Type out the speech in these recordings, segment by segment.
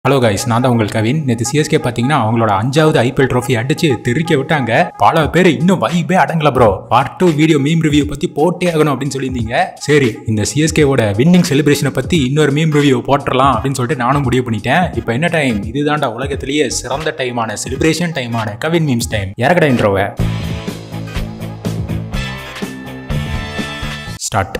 hello guys நான் தான் உங்கள் கவின் நேற்று சிஎஸ்கே பார்த்தீங்கன்னா அவங்களோட அஞ்சாவது ஐபிஎல் ட்ரோஃபி அடிச்சு தெறிக்க விட்டாங்க பல பேர் இன்னும் வைபே அடங்கல bro part two video meme review பற்றி போட்டே ஆகணும் அப்படின்னு சொல்லியிருந்தீங்க சரி இந்த சிஎஸ்கேவோட வின்னிங் செலிப்ரேஷனை பற்றி இன்னொரு மீம் ரிவ்யூ போட்டுடலாம் அப்படின்னு சொல்லிட்டு நானும் முடிவு பண்ணிட்டேன் இப்போ என்ன டைம் இதுதான்டா உலகத்திலேயே சிறந்த டைமான செலிப்ரேஷன் டைமான கவின் மீம்ஸ் டைம் இறக்கடா இன்ட்ரோவை ஸ்டார்ட்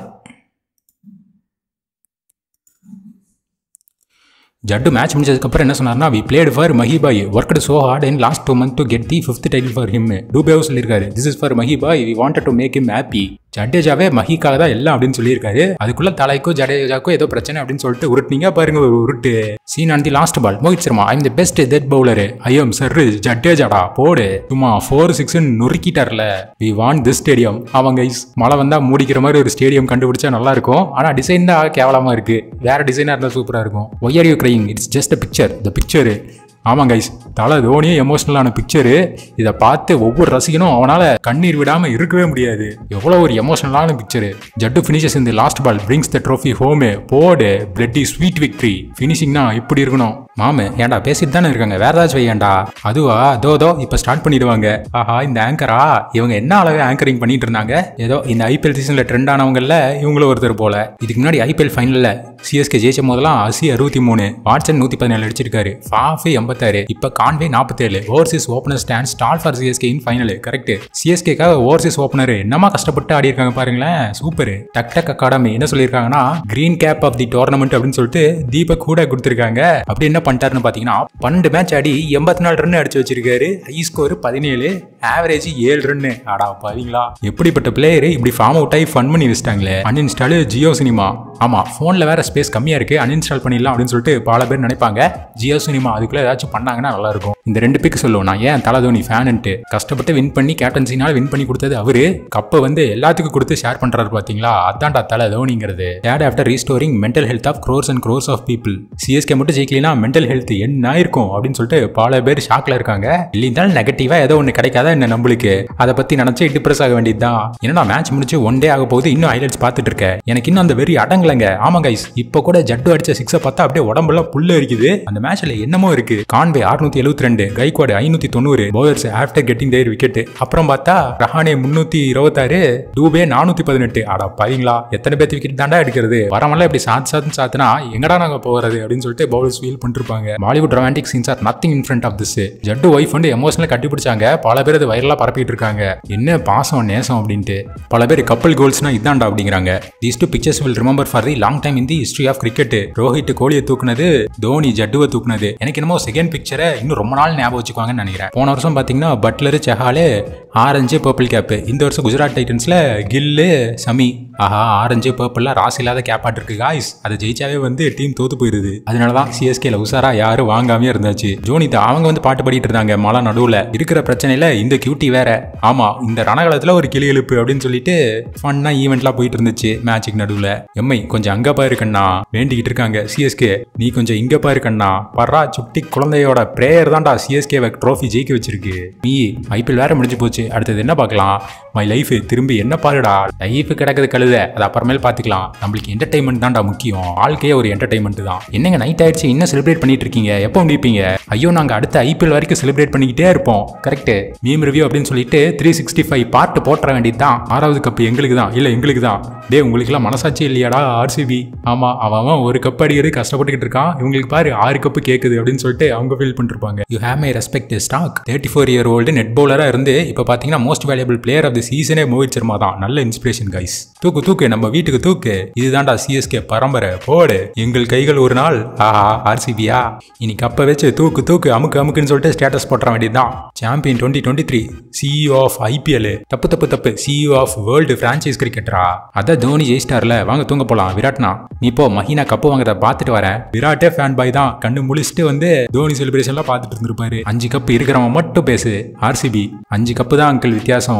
ஜட்டு மேட்ச் முடிஞ்சதுக்கப்புறம் என்ன சொன்னார்னா we played for Mahi bhai work so hard in last two month to get the fifth title for him டூபேவும் சொல்லியிருக்காரு this is for Mahi bhai we wanted to make him happy ஜடேஜாவே மஹிக்காக தான் எல்லாம் அப்படின்னு சொல்லியிருக்காரு அதுக்குள்ள தலைக்கோ ஜடேஜாக்கோ ஏதோ பிரச்சனை அப்படின்னு சொல்லிட்டு உருட்டுனீங்க பாருங்க ஒரு உருட்டு scene on the last ball Mohit Sharma I'm the best death bowler I am sir ஜடேஜாடா போடு சும்மா ஃபோர் சிக்ஸ் நொறுக்கிட்டார்ல வி வாண்ட் திஸ் ஸ்டேடியம் அவங்க மழை வந்தா மூடிக்கிற மாதிரி ஒரு ஸ்டேடியம் கண்டுபிடிச்சா நல்லா இருக்கும் ஆனா டிசைன் தான் கேவலமா இருக்கு வேற டிசைனா இருந்தா சூப்பரா இருக்கும் why are you crying it's just a picture the picture ஆமாம் கைஸ் தலை தோனியே எமோஷனலான பிக்சரு இதை பார்த்து ஒவ்வொரு ரசிகனும் அவனால் கண்ணீர் விடாமல் இருக்கவே முடியாது எவ்வளோ ஒரு எமோஷனலான பிக்சரு ஜட்டு ஃபினிஷஸ் இந்த last ball brings the trophy home போடு பிளட்டி ஸ்வீட் விக்ட்ரி ஃபினிஷிங்னா இப்படி இருக்கணும் மாமு ஏன்டா பேசிட்டு தானே இருக்காங்க வேற ஏதாச்சும் வையாண்டா அதுவா தோ தோ இப்போ ஸ்டார்ட் பண்ணிடுவாங்க ஆஹா இந்த ஆங்கரா இவங்க என்ன அளவு ஆங்கரிங் பண்ணிட்டு இருந்தாங்க ஏதோ இந்த ஐபிஎல் சீசனில் ட்ரெண்ட் ஆனவங்கல்ல இவங்களும் ஒருத்தர் போல இதுக்கு முன்னாடி ஐபிஎல் ஃபைனலில் சிஎஸ்கே ஜெயிச்ச போதெல்லாம் அசி அறுபத்தி மூணு வாட்சன் நூற்றி பதினேழு அடிச்சிருக்காரு ஃபாஃபே எண்பத்தாறு இப்போ கான்வே நாற்பத்தேழு overseas opener stand tall for CSK in final correct சிஎஸ்கேக்காக ஓவர்சீஸ் ஓப்பனர் என்னமா கஷ்டப்பட்டு ஆடி இருக்காங்க பாருங்களேன் சூப்பர் டக் டக் அகாடமி என்ன சொல்லியிருக்காங்கன்னா green cap of the tournament அப்படின்னு சொல்லிட்டு தீபக் கூட கொடுத்துருக்காங்க அப்படி என்ன பண்ணிட்டாருன்னு பார்த்தீங்கன்னா பன்னெண்டு மேட்ச் ஆடி எண்பத்தி நாலு ரன் அடிச்சு வச்சிருக்காரு ஹை ஸ்கோர் பதினேழு ஆவரேஜ் ஏழு ரன்னு ஆடா பாத்தீங்களா எப்படிப்பட்ட பிளேயர் இப்படி ஃபார்ம் அவுட் ஆகி ஃபன் பண்ணி வச்சிட்டாங்களே அன்இன்ஸ்டாலு ஜியோ சினிமா ஆமா ஃபோனில் வேற ஸ்பேஸ் கம்மியா இருக்கு அன்இன்ஸ்டால் பண்ணிடலாம் அப்படின்னு சொல்லிட்டு பல பேர் நினைப்பாங்க ஜியோ சினிமா அதுக்குள்ள ஏதாச்சும் பண்ணாங்கன்னா நல்லா இருக்கும் இந்த ரெண்டு பிக் சொல்லுவோம் நான் ஏன் தலை தோனி ஃபேனுன்ட்டு கஷ்டப்பட்டு வின் பண்ணி கேப்டன்சினால வின் பண்ணி கொடுத்தது அவரு கப்பை வந்து எல்லாத்துக்கும் கொடுத்து ஷேர் பண்றாரு பாத்தீங்களா அதான்டா தலை தோனிங்கிறது date after restoring mental health of crores and crores of people CSK மட்டும் ஜெயிக்கலாம் மென்டல் ஹெல்த் என்ன இருக்கும் அப்படின்னு சொல்லிட்டு பல பேர் ஷாக்ல இருக்காங்க இல்லைந்தாலும் நெகட்டிவா ஏதோ ஒன்று கிடைக்காதா என்ன நம்மளுக்கு அதை பத்தி நினைச்சு டிப்ரெஸ் ஆக வேண்டியதுதான் என்னடா மேட்ச் முடிச்சு ஒன் டே ஆக போகுது இன்னும் ஹைலைட்ஸ் பார்த்துட்டு இருக்கேன் எனக்கு இன்னும் அந்த வெறி அடங்கலங்க ஆமா கைஸ் இப்போ கூட ஜட்டு அடிச்ச சிக்ஸை பார்த்தா அப்படியே உடம்புலாம் புல்லு இருக்குது அந்த மேட்ச்ல என்னமோ இருக்கு கான்வே அறுநூத்தி எழுபத்தி ரெண்டு கைக்வாடு ஐநூத்தி தொண்ணூறு போயர்ஸ் ஆஃப்டர் கெட்டிங் தேர் விக்கெட் அப்புறம் பார்த்தா ரஹானே முன்னூத்தி இருபத்தாறு டூபே நானூத்தி பதினெட்டு ஆடா பாத்தீங்களா எத்தனை பேர்த்து விக்கெட் தாண்டா எடுக்கிறது வரமெல்லாம் இப்படி சாத்து சாத்து சாத்துனா எங்கடா நாங்க போறது அப்படின்னு சொல்லிட்டு பவுலர்ஸ் ஃபீல் பண்ணிருப்பாங்க Bollywood romantic scenes are nothing in front of this Jaddu wife வந்து எமோஷனல் கட்டி பிடிச்சாங்க பல பேர் அது வைரலா பரப்பிட்டு இருக்காங்க என்ன பாசம் நேசம் அப்படின்ட்டு பல பேர் கப்பல் கோல்ஸ்னா இதாண்டா அப்படிங்கிறாங்க these two pictures will remember for the long time in the history of cricket Rohit கோலியை தூக்குனது தோனி ஜட்டுவை தூக்குனது எனக்கு என்னமோ செகண்ட் பிக்சரை இன்னும் ரொம்ப நாள் ஞாபகம் வச்சுக்குவாங்கன்னு நினைக்கிறேன் போன வருஷம் பார்த்தீங்கன்னா பட்லரு செஹாலே ஆரஞ்சு பர்பிள் கேப்பு இந்த வருஷம் குஜராத் டைட்டன்ஸ்ல கில்லு சமி ஆஹா ஆரஞ்சு பர்பிள்லாம் ராசி இல்லாத கேப்பாட்டு இருக்கு காய்ஸ் அதை ஜெயிச்சாவே வந்து டீம் தோத்து போயிருது அதனால தான் சிஎஸ்கேல உசாரா யாரும் வாங்காமே இருந்தாச்சு ஜோனிதா அவங்க வந்து பாட்டு பாடிட்டு இருந்தாங்க மழை நடுவில் இருக்கிற பிரச்சனையில இந்த கியூட்டி வேற ஆமா இந்த ரணகாலத்தில் ஒரு கிளி எழுப்பு அப்படின்னு சொல்லிட்டு ஃபன்னா ஈவெண்ட்லாம் போயிட்டு இருந்துச்சு மேட்சுக்கு நடுவில் எம்ஐ கொஞ்சம் அங்க பாரு கண்ணா வேண்டிக்கிட்டு இருக்காங்க சிஎஸ்கே நீ கொஞ்சம் இங்க பாரு கண்ணா பர்றா சுட்டி குழந்தையோட பிரேயர் தான்டா சிஎஸ்கேவை ட்ரோஃபி ஜெயிக்க வச்சிருக்கு நீ ஐபிஎல் வேற முடிஞ்சு போச்சு அடுத்தது என்ன பார்க்கலாம் மை லைஃப் திரும்பி என்ன பாருடா லைஃப் கிடக்குது கழுத அது அப்புறமேல் பார்த்துக்கலாம் நம்மளுக்கு என்டர்டைன்மெண்ட் தான்டா முக்கியம் வாழ்க்கையே ஒரு என்டர்டைன்மெண்ட் தான் என்னங்க நைட் ஆயிடுச்சு இன்னும் செலிப்ரேட் பண்ணிட்டு இருக்கீங்க எப்போ முடிப்பீங்க ஐயோ நாங்கள் அடுத்த ஐபிஎல் வரைக்கும் செலிப்ரேட் பண்ணிக்கிட்டே இருப்போம் கரெக்ட் மீம் ரிவ்யூ அப்படின்னு சொல்லிட்டு த்ரீ சிக்ஸ்டி ஃபைவ் பார்ட் போட்டுற வேண்டியது தான் ஆறாவது கப் எங்களுக்கு தான் இல்லை எங்களுக்கு தான் டே உங்களுக்குலாம் மனசாட்சி இல்லையாடா ஆர்சிபி ஆமா அவன் அவன் ஒரு கப் அடிக்கிறது கஷ்டப்பட்டுக்கிட்டு இருக்கான் இவங்களுக்கு பாரு ஆறு கப்பு கேட்குது அப்படின்னு சொல்லிட்டு அவங்க ஃபீல் பண்ணிருப்பாங்க you have my respect Stark thirty four year old net பவுலராக இருந்து இப்போ பார்த்தீங்கன்னா most valuable player of the சீசனே மோஹித் சர்மா தான் நல்ல இன்ஸ்பிரேஷன் கைஸ் தூக்கு தூக்கு நம்ம வீட்டுக்கு தூக்கு இதுதான்டா சிஎஸ்கே பரம்பரை போடு எங்கள் கைகள் ஒரு நாள் ஆஹா ஆர்சிபியா இனி கப்பை வச்சு தூக்கு தூக்கு அமுக்கு அமுக்குன்னு சொல்லிட்டு ஸ்டேட்டஸ் போட்டுற வேண்டியதுதான் champion twenty twenty three CEO of IPL தப்பு தப்பு தப்பு சிஇஓ ஆஃப் வேர்ல்டு பிரான்ச்சைஸ் கிரிக்கெட்டரா அதான் தோனி ஜெயிஸ்டார்ல வாங்க தூங்க போலாம் விராட்னா நீ போ மஹினா கப்பு வாங்கறத பார்த்துட்டு வரேன் விராட்டே ஃபேன் பாய் தான் கண்ணு முழிச்சிட்டு வந்து தோனி செலிப்ரேஷன்லாம் பார்த்துட்டு இருந்திருப்பாரு அஞ்சு கப்பு இருக்கிறவன் மட்டும் பேசு ஆர்சிபி அஞ்சு கப்பு தான் அங்கிள் வித்தியாசம் ஒரு நாள்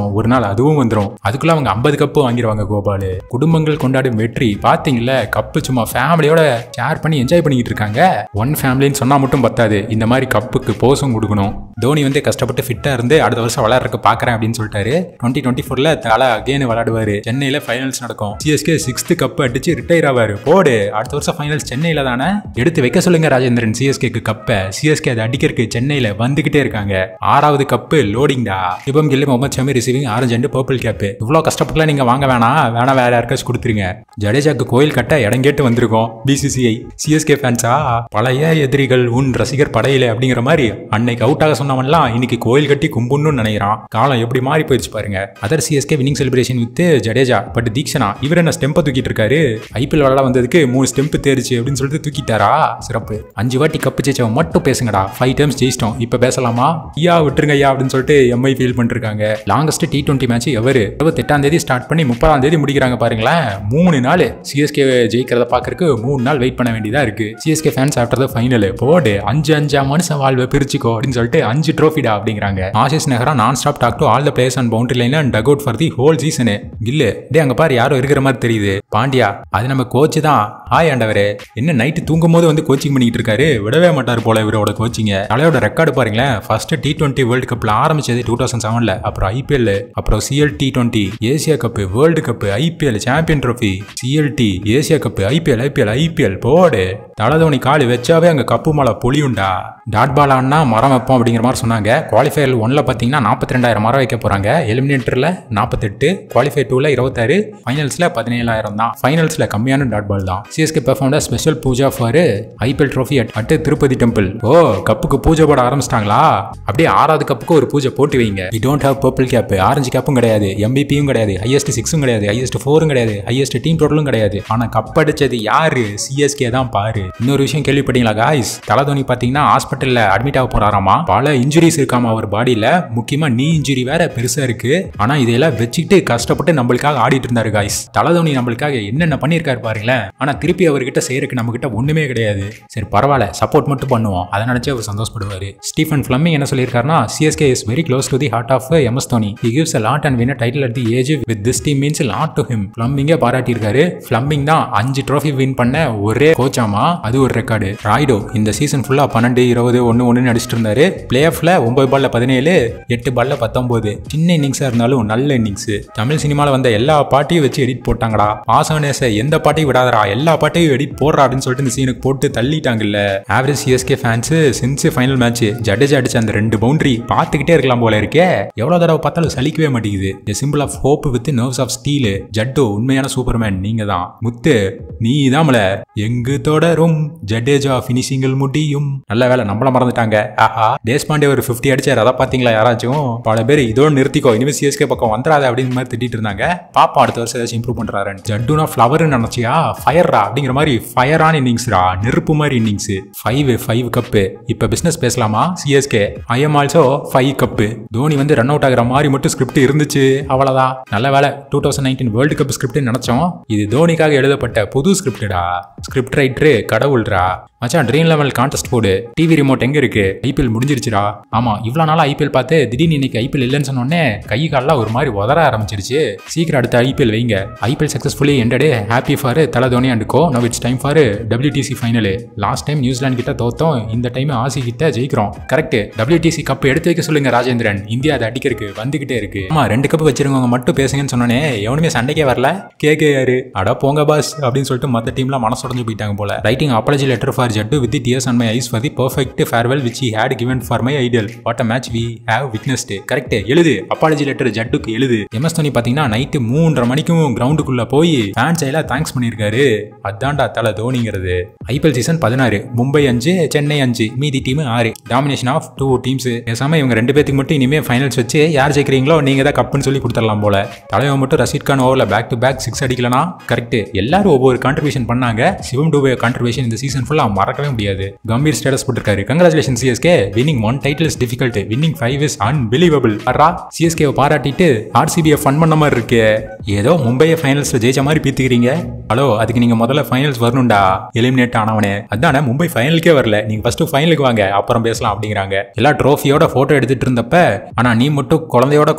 அதுவும் வந்துடும் அதுக்குள்ள அவங்க ஐம்பது கப்பு வாங்கிடுவாங்க கோபால் குடும்பங்கள் கொண்டாடும் வெற்றி பாத்தீங்கல்ல கப்பு சும்மா ஃபேமிலியோட ஷேர் பண்ணி என்ஜாய் பண்ணிக்கிட்டு இருக்காங்க ஒன் ஃபேமிலின்னு சொன்னா மட்டும் பத்தாது இந்த மாதிரி கப்புக்கு போஸும் கொடுக்கணும் தோனி வந்து கஷ்டப்பட்டு ஃபிட்டா இருந்து அடுத்த வருஷம் விளையாடுறதுக்கு பாக்குறேன் அப்படின்னு சொல்லிட்டாரு டுவெண்ட்டி டுவெண்ட்டி ஃபோர்ல தலை அகேன் விளையாடுவாரு சென்னையில ஃபைனல்ஸ் நடக்கும் சிஎஸ்கே சிக்ஸ்த் கப் அடிச்சு ரிட்டையர் ஆவாரு போடு அடுத்த வருஷம் ஃபைனல்ஸ் சென்னையில தானே எடுத்து வைக்க சொல்லுங்க ராஜேந்திரன் சிஎஸ்கேக்கு கப்பை சிஎஸ்கே அதை அடிக்கிறதுக்கு சென்னையில வந்துகிட்டே இருக்காங்க ஆறாவது கப்பு லோடிங்டா Shivam Gill Mohammed Shami receiving orange and purple cap இவ்வளோ கஷ்டப்பட்டுலாம் நீங்க வாங்க வேணாம் வேணா வேற யாருக்காச்சும் கொடுத்துருங்க ஜடேஜாக்கு கோயில் கட்ட இடம் கேட்டு வந்திருக்கோம் பிசிசிஐ சிஎஸ்கே ஃபேன்ஸா பழைய எதிரிகள் உன் ரசிகர் படையில அப்படிங்கிற மாதிரி அன்னைக்கு அவுட் ஆக சொன்னவன்லாம் இன்னைக்கு கோயில் கட்டி கும்புன்னு நினைக்கிறான் காலம் எப்படி மாறி போயிடுச்சு பாருங்க other CSK winning celebration with Jadeja but Theekshana இவர் என்ன ஸ்டெம்பை தூக்கிட்டு இருக்காரு ஐபிஎல் விளையாட வந்ததுக்கு மூணு ஸ்டெம்ப் தேர்ச்சு அப்படின்னு சொல்லிட்டு தூக்கிட்டாரா சிறப்பு அஞ்சு வாட்டி கப்பு ஜெயிச்சவன் மட்டும் பேசுங்கடா ஃபைவ் டைம்ஸ் ஜெயிச்சிட்டோம் இப்போ பேசலாமா ஐயா விட்டுருங்க ஐயா அப்படின்னு சொல்லிட்டு எம்ஐ ஃபீல் பண்ணிருக்காங்க longest T twenty match ever இருபத்தெட்டாம் தேதி ஸ்டார்ட் பண்ணி முப்பதாம் தேதி முடிக்கிறாங்க பாருங்களேன் மூணு நாள் சிஎஸ்கே ஜெயிக்கிறத பார்க்கறதுக்கு மூணு நாள் வெயிட் பண்ண வேண்டியதா இருக்கு CSK fans after the final போடு அஞ்சு அஞ்சா மனுஷன் வாழ்வை பிரிச்சுக்கோ அப்படின்னு சொல்லிட்டு அஞ்சு ட்ரோஃபிடா அப்படிங்கிறாங்க Ashish Nehra nonstop talk to all the players and boundary line and duck out for the whole season Gill டே அங்க பாரு யாரோ இருக்கிற மாதிரி தெரியுது பாண்டியா அது நம்ம கோச் தான் ஹாய் ஆண்டவரே என்ன நைட்டு தூங்கும் போது வந்து கோச்சிங் பண்ணிட்டு இருக்காரு விடவே மாட்டார் போல இவரோட கோச்சிங்க தலையோட ரெக்கார்டு பாருங்களேன் ஃபர்ஸ்ட் டி டுவெண்ட்டி வேர்ல்டு கப்ல ஆரம்பிச்சது டூ தௌசண்ட் செவன்ல அப்புறம் ஐபிஎல் அப்புறம் CL T twenty Asia cup world cup IPL champion trophy CLT Asia cup IPL IPL IPL போடு தலதோனி காலு வச்சாவே அங்க கப்பு மலை பொலியுண்டா டாட் பால் ஆனா மரம் வைப்போம் அப்படிங்கிற மாதிரி சொன்னாங்க குவாலிஃபயர் ஒன்ல பாத்தீங்கன்னா நாற்பத்தி ரெண்டாயிரம் மரம் வைக்க போறாங்க எலிமினேட்டர்ல நாற்பத்தெட்டு குவாலிஃபை டூல இருபத்தாறு ஃபைனல்ஸ்ல பதினேழாயிரம் தான் ஃபைனல்ஸ்ல கம்மியான டாட் பால் தான் சிஎஸ்கே பெர்ஃபார்ம்ட special puja for IPL trophy at at Tirupati temple oh கப்புக்கு பூஜை போட ஆரம்பிச்சிட்டாங்களா அப்படியே ஆறாவது கப்புக்கு ஒரு பூஜை போட்டு வைங்க we don't have purple cap orange கேப்பும் கிடையாது எம்பிபியும் கிடையாது ஹையஸ்ட் சிக்ஸும் கிடையாது ஹையஸ்ட் ஃபோரும் கிடையாது ஹையஸ்ட் டீம் டோட்டலும் கிடையாது ஆனா கப் அடிச்சது யாரு சிஎஸ்கே தான் பாரு இன்னொரு விஷயம் கேள்விப்பட்டீங்களா காய்ஸ் தலதோனி பாத்தீங்கன்னா ஹாஸ்பிட்டல்ல அட்மிட் ஆக போறாராமா பல இன்ஜுரிஸ் இருக்காமா அவர் பாடியில முக்கியமா நீ இன்ஜுரி வேற பெருசா இருக்கு ஆனா இதையெல்லாம் வச்சுக்கிட்டு கஷ்டப்பட்டு நம்மளுக்காக ஆடிட்டு இருந்தாரு காய்ஸ் தலதோனி நம்மளுக்காக என்னென்ன பண்ணியிருக்காரு பாருங்களேன் ஆனா திருப்பி அவர்கிட்ட செய்யறதுக்கு நம்ம கிட்ட ஒண்ணுமே கிடையாது சரி பரவாயில்ல சப்போர்ட் மட்டும் பண்ணுவோம் அதை நினைச்சு அவர் சந்தோஷப்படுவாரு ஸ்டீஃபன் ஃபிளமிங் என்ன சொல்லியிருக்காருன்னா CSK is very close to the heart of MS Dhoni he gives a lot and win title at the age with this team means lot to him ஃபிளம்பிங்கே பாராட்டியிருக்காரு ஃபிளம்பிங் தான் அஞ்சு ட்ராஃபி வின் பண்ண ஒரே கோச்சாமா அது ஒரு ரெக்கார்டு ராய்டோ இந்த சீசன் ஃபுல்லா பன்னெண்டு இருபது ஒன்று ஒன்று அடிச்சிட்டு இருந்தாரு பிளே ஆஃப்ல ஒன்பது பால்ல பதினேழு எட்டு பால்ல பத்தொன்பது சின்ன இன்னிங்ஸா இருந்தாலும் நல்ல இன்னிங்ஸ் தமிழ் சினிமால வந்த எல்லா பாட்டையும் வச்சு எடிட் போட்டாங்கடா பாசவனேச எந்த பாட்டையும் விடாதடா எல்லா பாட்டையும் எடிட் போடுறா அப்படின்னு சொல்லிட்டு இந்த சீனுக்கு போட்டு தள்ளிட்டாங்கல்ல average CSK fans since final match Jadeja அடிச்ச அந்த ரெண்டு பவுண்டரி பார்த்துக்கிட்டே இருக்கலாம் போல இருக்கே எவ்வளவு தடவை பார்த்தாலும் சலிக்கவே மாட்டேங்குது the symbol of hope with nerves of steel Jaddu உண்மையான சூப்பர்மேன் நீங்க தான் முத்து நீ தாமல எங்கு தொடரும் ஜடேஜா பினிஷிங்கில் முடியும் நல்ல வேலை நம்மள மறந்துட்டாங்க ஆஹா தேஷ்பாண்டே ஒரு 50 அடிச்சாரு அதை பாத்தீங்களா யாராச்சும் பல பேர் இதோட நிறுத்திக்கோ இனிமே சிஎஸ்கே பக்கம் வந்துடாத அப்படின்னு மாதிரி திட்டிட்டு இருந்தாங்க பாப்பா அடுத்த வருஷம் ஏதாச்சும் இம்ப்ரூவ் பண்றாருன்னு ஜட்டுனா ஃபிளவர் நினைச்சியா ஃபயர்ரா அப்படிங்கிற மாதிரி ஃபயரான இன்னிங்ஸ்ரா நெருப்பு மாதிரி இன்னிங்ஸ் ஃபைவ் ஃபைவ் கப்பு இப்ப பிசினஸ் பேசலாமா CSK I am also five cup Dhoni வந்து ரன் அவுட் ஆகிற மாதிரி மட்டும் ஸ்கிரிப்ட் இருந்துச்சு அவ்வளவுதான் நல்ல வேலை two thousand nineteen world cup script நினைச்சோம் இது தோனிக்காக எழுதப்பட்ட புது ஸ்கிரிப்டடா ஸ்கிரிப்ட் ரைட்டரு கடவுள்ரா மச்சான் ட்ரீம் லெவல் கான்டெஸ்ட் போடு டிவி ரிமோட் எங்க இருக்கு ஐபிஎல் முடிஞ்சிருச்சுடா ஆமா இவ்வளவு நாளா ஐபிஎல் பார்த்து திடீர்னு இன்னைக்கு ஐபிஎல் இல்லைன்னு சொன்னோடனே கை காலெல்லாம் ஒரு மாதிரி உதற ஆரம்பிச்சிருச்சு சீக்கிரம் அடுத்த ஐபிஎல் வைங்க IPL successfully ended happy for Thala Dhoni and go now it's time for WTC final last time New Zealand கிட்ட தோத்தோம் இந்த டைம் ஆசி கிட்ட ஜெயிக்கிறோம் கரெக்ட் டபிள்யூடிசி கப் எடுத்து வைக்க சொல்லுங்க ராஜேந்திரன் இந்தியா அதை அடிக்கிறதுக்கு வந்துகிட்டே இருக்கு ஆமா ரெண்டு கப் வச்சிருக்கவங்க மட்டும் பேசுங்கன்னு சொன்னோன்னே எவனுமே சண்டைக்கே வரல கேகே யாரு அட போங்க பாஸ் அப்படின்னு சொல்லிட்டு மற்ற டீம்லாம் மனசுடைஞ்சு போயிட்டாங்க போல writing apology letter for Jaddu with tears and my eyes for the perfect farewell which he had given for my ideal what a match we have witnessed correct எழுது அப்பாலஜி லெட்டர் ஜட்டுக்கு எழுது எம்எஸ் தோனி பாத்தீங்கன்னா நைட்டு மூன்றரை மணிக்கும் கிரவுண்டுக்குள்ள போய் fans எல்லாம் thanks பண்ணியிருக்காரு அதான்டா தலை தோனிங்கிறது ஐபிஎல் சீசன் பதினாறு மும்பை அஞ்சு சென்னை அஞ்சு மீதி டீம் ஆறு டாமினேஷன் ஆஃப் டூ டீம்ஸ் பேசாம இவங்க ரெண்டு பேத்துக்கு மட்டும் இனிமே ஃபைனல்ஸ் வச்சு யார் ஜெயிக்கிறீங்களோ நீங்க தான் கப்புன்னு சொல்லி கொடுத்துடலாம் போல தலைவன் மட்டும் ரஷீத் கான் ஓவரில் பேக் டு பேக் சிக்ஸ் அடிக்கலனா கரெக்ட் எல்லாரும் ஒவ்வொரு கான்ட்ரிபியூஷன் பண்ணாங்க சிவம் டூபே கான்ட்ரிபியூஷன் இந்த சீசன் ஃபுல்லா மறக்கவே முடியாது கம்பீர் ஸ்டேட்டஸ் போட்டிருக்காரு congratulation CSK winning one title is difficult winning five is unbelievable அரா சிஎஸ்கே பாராட்டிட்டு ஆர்சிபியை ஃபன் பண்ண மாதிரி இருக்கு ஏதோ மும்பையை ஃபைனல்ஸ்ல ஜெயிச்ச மாதிரி பீத்துக்கிறீங்க ஹலோ அதுக்கு நீங்க முதல்ல ஃபைனல்ஸ் வரணும்டா எலிமினேட் ஆனவனே அதானே மும்பை ஃபைனலுக்கே வரல நீங்க ஃபர்ஸ்ட் ஃபைனலுக்கு வாங்க அப்புறம் பேசலாம் அப்படிங்கிறாங்க எல்லா ட்ரோஃபியோட போட்டோ எடுத்துட்டு இருந்தப்ப ஆனா நீ மட்டும் குழந்தையோட குழந்தையா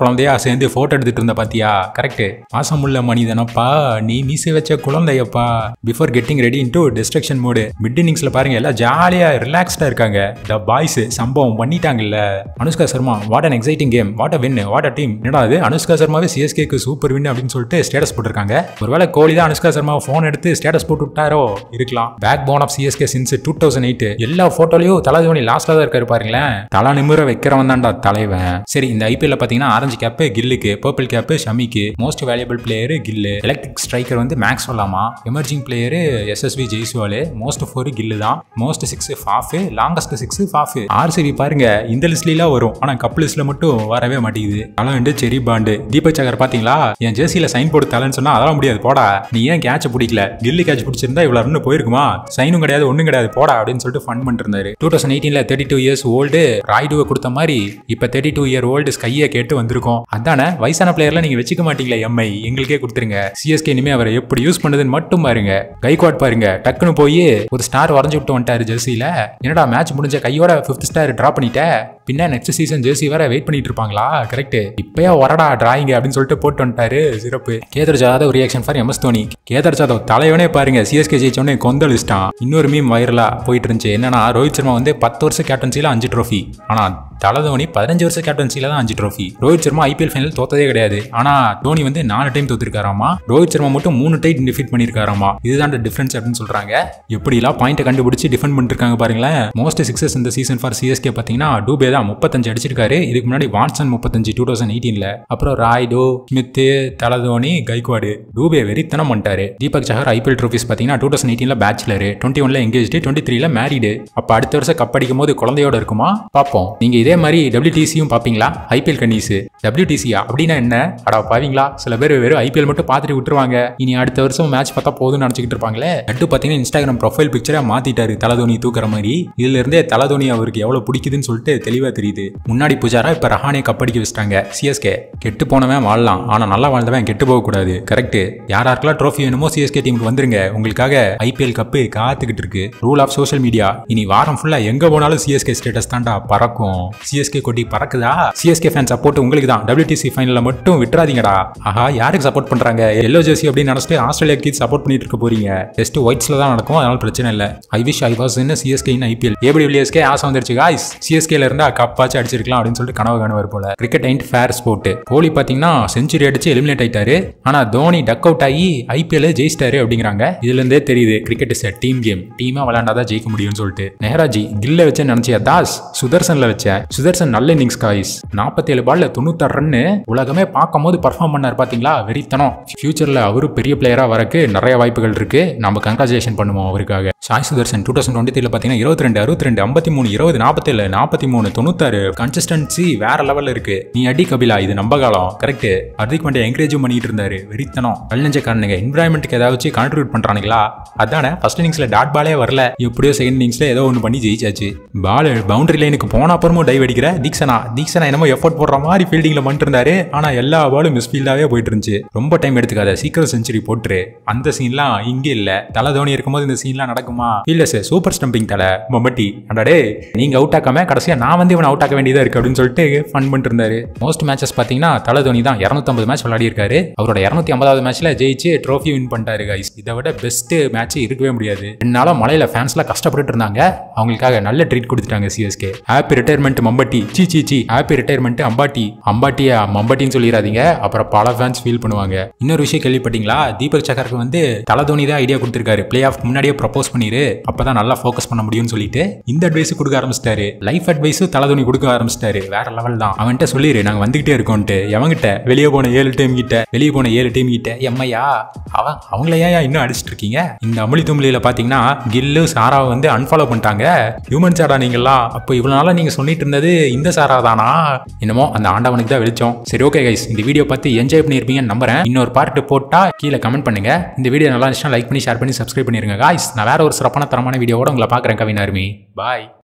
சேர்ந்து போட்டோ எடுத்துட்டு இருந்த பாத்தியா கரெக்ட் மாசமுள்ள மனிதனப்பா நீ மீசை வச்ச குழந்தையப்பா before getting ready into destruction mode mid இன்னிங்ஸ்ல பாருங்க எல்லாம் ஜாலியா ரிலாக்ஸ்டா இருக்காங்க த பாய்ஸ் சம்பவம் பண்ணிட்டாங்கல்ல Anushka Sharma what an exciting game what a win what a team என்னடா அது அனுஷ்கா சர்மாவே சிஎஸ்கேக்கு சூப்பர் வின் அப்படின்னு சொல்லிட்டு ஸ்டேட்டஸ் போட்டிருக்காங்க ஒருவேளை கோலி தான் அனுஷ்கா சர்மா ஃபோன் எடுத்து ஸ்டேட்டஸ் போட்டு விட்டாரோ இருக்கலாம் backbone of CSK since two thousand eight எல்லா போட்டோலயும் தலை தோனி லாஸ்ட்ல தான் இருக்காரு பாருங்களேன் தலை நிமிர வைக்கிறவன் தான்டா தலைவன் சரி இந்த ஐபிஎல்ல பாத்தீங்கன்னா ஆரஞ்சு கேப் கில்லுக்கு பர்பிள் கேப் ஷமிக்கு most valuable player Gill electric striker வந்து மேக்ஸ் சொல்லாமா emerging player SSV Jaiswal most four Gill தான் most six Faf longest six Faf RCB பாருங்க இந்த லிஸ்ட்லாம் வரும் ஆனா கப் லிஸ்ட்ல மட்டும் வரவே மாட்டேங்குது தலை வந்து செரி பாண்டு தீபக் சகர் பாத்தீங்களா என் ஜெர்சியில சைன் போட்டு தலன்னு சொன்னா அதெல்லாம் முடியாது போடா நீ ஏன் கேட்ச் பிடிக்கல கில்லு கேட்ச் பிடிச்சிருந்தா இவ்வளவு ரன் போயிருக்குமா சைனும் கிடையாது ஒண்ணும் கிடையாது போடா அப்படின்னு சொல்லிட்டு ஃபன் பண்ணிட்டு இருந்தாரு டூ தௌசண்ட் எயிட்டீன்ல தேர்ட்டி டூ இயர்ஸ் ஓல்டு ராய்டுவை கொடுத்த மாதிரி இப்ப தேர்ட்டி டூ இயர் ஓல்டு ஸ்கையை கேட்டு வந்திருக்கோம் அதானே வயசான பிளேயர்ல நீங்க வச்சுக்க மாட்டீங்களா எம்ஐ எங்களுக்கே கொடுத்துருங்க சிஎஸ்கே இனிமே அவரை எப்படி யூஸ் பண்ணுதுன்னு மட்டும் பாருங்க கைக்வாட் பாருங்க டக்குன்னு போய் ஒரு ஸ்டார் வரைஞ்சு விட்டு வந்துட்டாரு ஜெர்சியில என்னடா மேட்ச் முடிஞ்ச கையோட ஃபிஃப்த் ஸ்டார் டிரா பண்ணிட்ட பின்ன நெக்ஸ்ட் சீசன் ஜெர்சி வேற வெயிட் பண்ணிட்டு இருப்பாங்களா கரெக்ட் இப்பயே வரடா டிராயிங் அப்படின்னு சொல்லிட்டு போட்டு வந்துட்டாரு சிறப்பு Kedar Jadhav reaction for MS Dhoni Kedar Jadhav தலைவனே பாருங்க சிஎஸ்கே ஜெயிச்சோடனே கொந்தளிச்சிட்டான் இன்னொரு மீம் வைரலா போயிட்டு இருந்துச்சு என்னன்னா ரோஹித் சர்மா வந்து பத்து வருஷம் கேப்டன்சில அஞ்சு ட்ரோஃபி ஆனா தலை தோனி பதினஞ்சு வருஷம் கேப்டன்சில தான் அஞ்சு trophy Rohit Sharma IPL final தோத்ததே கிடையாது ஆனா தோனி வந்து நாலு டைம் தோத்திருக்காராமா ரோஹித் சர்மா மட்டும் மூணு டைம் டிஃபீட் பண்ணிருக்காராமா இதுதான் டிஃபரன்ஸ் அப்படின்னு சொல்றாங்க எப்படிலாம் பாயிண்ட் கண்டுபிடிச்சு டிஃபெண்ட் பண்ணிருக்காங்க பாருங்களேன் மோஸ்ட் சிக்ஸஸ் இந்த சீசன் ஃபார் சிஎஸ்கே பாத்தீங்கன்னா டூபே தான் முப்பத்தஞ்சு அடிச்சிருக்காரு இதுக்கு முன்னாடி வாட்சன் முப்பத்தஞ்சு டூ தௌசண்ட் எயிட்டீன்ல அப்புறம் ராய்டோ ஸ்மித் தலை தோனி கைக்வாடு டூபே வெறித்தனம் பண்ணிட்டாரு தீபக் சஹர் ஐபிஎல் ட்ரோஃபிஸ் பாத்தீங்கன்னா டூ தௌசண்ட் எயிட்டீன்ல பேச்சுலர் டுவெண்ட்டி ஒன்ல எங்கேஜ் டுவெண்ட்டி த்ரீல மேரிடு அப்ப அடுத்த வருஷம் கப் அடிக்கும் போது குழந்தையோட இருக்குமா பார்ப்போம் நீங்க இதே மாதிரி டபிள்யூடிசியும் பாப்பீங்களா ஐபிஎல் கன்னிஸ் டபிள்யூடிசியா அப்படின்னா என்ன அடா பாவீங்களா சில பேர் வெறும் ஐபிஎல் மட்டும் பார்த்துட்டு விட்டுருவாங்க இனி அடுத்த வருஷம் மேட்ச் பார்த்தா போதும்னு நினச்சிக்கிட்டு இருப்பாங்களே நட்டு பார்த்தீங்கன்னா இன்ஸ்டாகிராம் ப்ரொஃபைல் பிக்சரை மாத்திட்டாரு தலதோனி தூக்குற மாதிரி இதுல இருந்தே தலதோனி அவருக்கு எவ்வளவு பிடிக்குதுன்னு சொல்லிட்டு தெளிவா தெரியுது முன்னாடி புஜாரா இப்ப ரஹானே கப்படிக்க வச்சிட்டாங்க சிஎஸ்கே கெட்டு போனவன் வாழலாம் ஆனா நல்லா வாழ்ந்தவன் கெட்டு போக கூடாது கரெக்ட் யார் யாருக்கெல்லாம் ட்ரோஃபி வேணுமோ சிஎஸ்கே டீமுக்கு வந்துருங்க உங்களுக்காக ஐபிஎல் கப்பு காத்துக்கிட்டு இருக்கு ரூல் ஆஃப் சோஷியல் மீடியா இனி வாரம் ஃபுல்லா எங்க போனாலும் சிஎஸ்கே ஸ்டேட்டஸ் தான்டா பறக்கும் சிஎஸ்கே கொடி பறக்குதா சிஎஸ்கே ஃபேன் சப்போர்ட் உங்களுக்கு தான் டபிள்யூடிசி ஃபைனல்ல மட்டும் விட்டுறாதீங்கடா ஆஹா யாருக்கு சப்போர்ட் பண்றாங்க எல்லோ ஜெர்சி அப்படின்னு நினைச்சிட்டு ஆஸ்திரேலியாக்கு சப்போர்ட் பண்ணிட்டு இருக்க போறீங்க டெஸ்ட் ஒயிட்ஸ்ல தான் நடக்கும் அதனால பிரச்சனை இல்லை I wish I was in CSK in IPL ஏபிடபிள்யூஎஸ்கே ஆசை வந்துருச்சு காய்ஸ் சிஎஸ்கேல இருந்தா கப்பாச்சு அடிச்சிருக்கலாம் அப்படின்னு சொல்லிட்டு கனவு காணுவார் போல cricket and fair sport Kohli பாத்தீங்கன்னா செஞ்சுரி அடிச்சு எலிமினேட் ஆயிட்டாரு ஆனா தோனி டக் அவுட் ஆகி ஐபிஎல் ஜெயிச்சிட்டாரு அப்படிங்கிறாங்க இதுல இருந்தே தெரியுது கிரிக்கெட் இஸ் டீம் கேம் டீமா விளையாண்டாதான் ஜெயிக்க முடியும்னு சொல்லிட்டு நெஹராஜி கில்ல வச்சு நினைச்சியா தாஸ் சுதர்சன்ல வச்சேன் சுதர்சன் நல்ல இன்னிங்ஸ் காய்ஸ் நாற்பத்தேழு பால்ல தொண்ணூத்தாறு ரன்னு உலகமே பார்க்கும் போது பர்ஃபார்ம் பண்ணார் பாத்தீங்களா வெறித்தனம் ஃபியூச்சர்ல அவரு பெரிய பிளேயரா வரக்கு நிறைய வாய்ப்புகள் இருக்கு நம்ம கங்க்ராச்சுலேஷன் பண்ணுவோம் அவருக்காக Sai Sudharsan two thousand twenty பாத்தீங்கன்னா இருபத்தி ரெண்டு அறுபத்தி ரெண்டு ஐம்பத்தி மூணு இருபது நாற்பத்தேழு நாற்பத்தி மூணு தொண்ணூத்தாறு கன்சிஸ்டன்சி வேற லெவல்ல இருக்கு நீ அடி கபிலா இது நம்ம காலம் கரெக்ட் ஹர்திக் பாண்டியா என்கரேஜும் பண்ணிட்டு இருந்தாரு வெறித்தனம் கல்நெஞ்சக்காரனுங்க என்வரான்மெண்ட்டுக்கு ஏதாவது கான்ட்ரிபியூட் பண்றானுங்களா அதானே ஃபர்ஸ்ட் இன்னிங்ஸ்ல டாட் பாலே வரல எப்படியோ செகண்ட் இன்னிங்ஸ்ல ஏதோ ஒன்று பண்ணி ஜெயிச்சாச்சு பால் பவுண்டரி லைனுக்கு போன அப்புறமும் டைவ் அடிக்கிற தீக்ஷனா தீக்ஷனா என்னமோ எஃபோர்ட் போடுற மாதிரி ஃபீல்டிங்ல பண்ணிட்டு இருந்தாரு ஆனா எல்லா பாலும் மிஸ் ஃபீல்டாவே போயிட்டு இருந்துச்சு ரொம்ப டைம் எடுத்துக்காத சீக்கிரம் செஞ்சுரி போட்டுரு அந்த சீன்லாம் இங்க இல்ல தலை தோனி இருக்கும்போது இந்த சீன்லாம் நடக்குமா இல்ல சார் சூப்பர் ஸ்டம்பிங் தலை மொமட்டி அடாடே நீங்க அவுட் ஆக்காம கடைசியா நான் வந்து இவனை அவுட் ஆக்க வேண்டியதா இருக்கு அப்படின்னு சொல்லிட்டு ஃபன் பண்ணிட்டு இருந்தாரு மோஸ்ட் மேட்சஸ் பாத்தீங்கன்னா தலை தோனி தான் இரநூத்தம்பது மேட்ச் விளையாடி இருக்காரு அவரோட இரநூத்தி ஐம்பதாவது மேட்ச்ல ஜெயிச்சு ட்ரோஃபி வின் பண்ணிட்டாரு கைஸ் இதை விட பெஸ்ட் மேட்ச் இருக்கவே முடியாது ரெண்டு நாளா மலையில ஃபேன்ஸ்லாம் கஷ்டப்பட்டு இருந்தாங்க அவங்களுக்காக நல்ல ட்ரீட் கொடுத்துட்டாங்க சிஎஸ்கே ஹாப்பி ரிட்டையர்மெண்ட் மம்பட்டி சி சி சி ஹாப்பி ரிட்டையர்மெண்ட் அம்பாட்டி அம்பாட்டியா மம்பட்டின்னு சொல்லிடாதீங்க அப்புறம் பல ஃபேன்ஸ் ஃபீல் பண்ணுவாங்க இன்னொரு விஷயம் கேள்விப்பட்டீங்களா தீபக் சக்கருக்கு வந்து தலை தோனி தான் ஐடியா கொடுத்திருக்காரு பிளே ஆஃப் முன்னாடியே ப்ரப்போஸ் பண்ணிரு அப்பதான் நல்லா ஃபோக்கஸ் பண்ண முடியும்னு சொல்லிட்டு இந்த அட்வைஸ் கொடுக்க ஆரம்பிச்சிட்டாரு லைஃப் அட்வைஸும் தலை தோனி கொடுக்க ஆரம்பிச்சிட்டாரு வேற லெவல் தான் அவன்கிட்ட சொல்லிரு நாங்க வந்துகிட்டே இருக்கோம்ட்டு எவங்கிட்ட வெளியே போன ஏழு டீம் கிட்ட வெளியே போன ஏழு டீம் கிட்ட எம்மையா அவன் அவங்கள ஏன் இன்னும் அடிச்சிட்டு இருக்கீங்க இந்த அமளி தும்பலியில பாத்தீங்கன்னா கில்லு சாராவை வந்து அன்ஃபாலோ பண்ணிட்டாங்க ஹியூமன் சாரா நீங்களாம் அப்போ இவ்வளவு நாளா நீங்க சொல்லிட்டு இருந்தது இந்த சாரா தானா என்னமோ அந்த ஆண்டவனுக்கு தான் வெளிச்சம் சரி ஓகே கைஸ் இந்த வீடியோ பார்த்து என்ஜாய் பண்ணியிருப்பீங்கன்னு நம்புறேன் இன்னொரு பார்ட் போட்டா கீழே கமெண்ட் பண்ணுங்க இந்த வீடியோ நல்லா இருந்துச்சுன்னா லைக் பண்ணி ஷேர் பண்ணி சப்ஸ்கிரைப் பண்ணிருங்க காய்ஸ் நான் வேற ஒரு சிறப்பான தரமான வீடியோவோட உங்களை பார்க்குறேன் கவினாருமி பாய்